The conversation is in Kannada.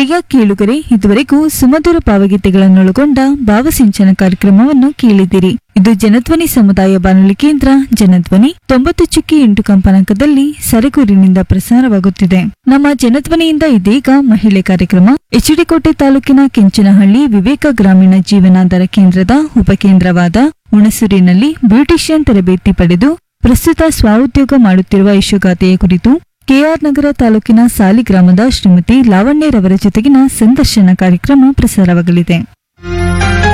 ಪ್ರಿಯ ಕೇಳುಗರೆ ಇದುವರೆಗೂ ಸುಮಧುರ ಭಾವಗೀತೆಗಳನ್ನೊಳಗೊಂಡ ಭಾವಸಿಂಚನ ಕಾರ್ಯಕ್ರಮವನ್ನು ಕೇಳಿದಿರಿ ಇದು ಜನಧ್ವನಿ ಸಮುದಾಯ ಬಾನುಲಿ ಕೇಂದ್ರ ಜನಧ್ವನಿ ತೊಂಬತ್ತು ಚುಕ್ಕಿ ಎಂಟು ಕಂಪನಾಂಕದಲ್ಲಿ ಸರಗೂರಿನಿಂದ ಪ್ರಸಾರವಾಗುತ್ತಿದೆ ನಮ್ಮ ಜನಧ್ವನಿಯಿಂದ ಇದೀಗ ಮಹಿಳೆ ಕಾರ್ಯಕ್ರಮ ಎಚ್ಡಿಕೋಟೆ ತಾಲೂಕಿನ ಕೆಂಚನಹಳ್ಳಿ ವಿವೇಕ ಗ್ರಾಮೀಣ ಜೀವನಾಧಾರ ಕೇಂದ್ರದ ಉಪಕೇಂದ್ರವಾದ ಹುಣಸೂರಿನಲ್ಲಿ ಬ್ಯೂಟಿಷಿಯನ್ ತರಬೇತಿ ಪಡೆದು ಪ್ರಸ್ತುತ ಸ್ವಉದ್ಯೋಗ ಮಾಡುತ್ತಿರುವ ಯಶೋಗಾಥೆಯ ಕುರಿತು ಕೆಆರ್ ನಗರ ತಾಲೂಕಿನ ಸಾಲಿ ಗ್ರಾಮದ ಶ್ರೀಮತಿ ಲಾವಣ್ಯರವರ ಜೊತೆಗಿನ ಸಂದರ್ಶನ ಕಾರ್ಯಕ್ರಮ ಪ್ರಸಾರವಾಗಲಿದೆ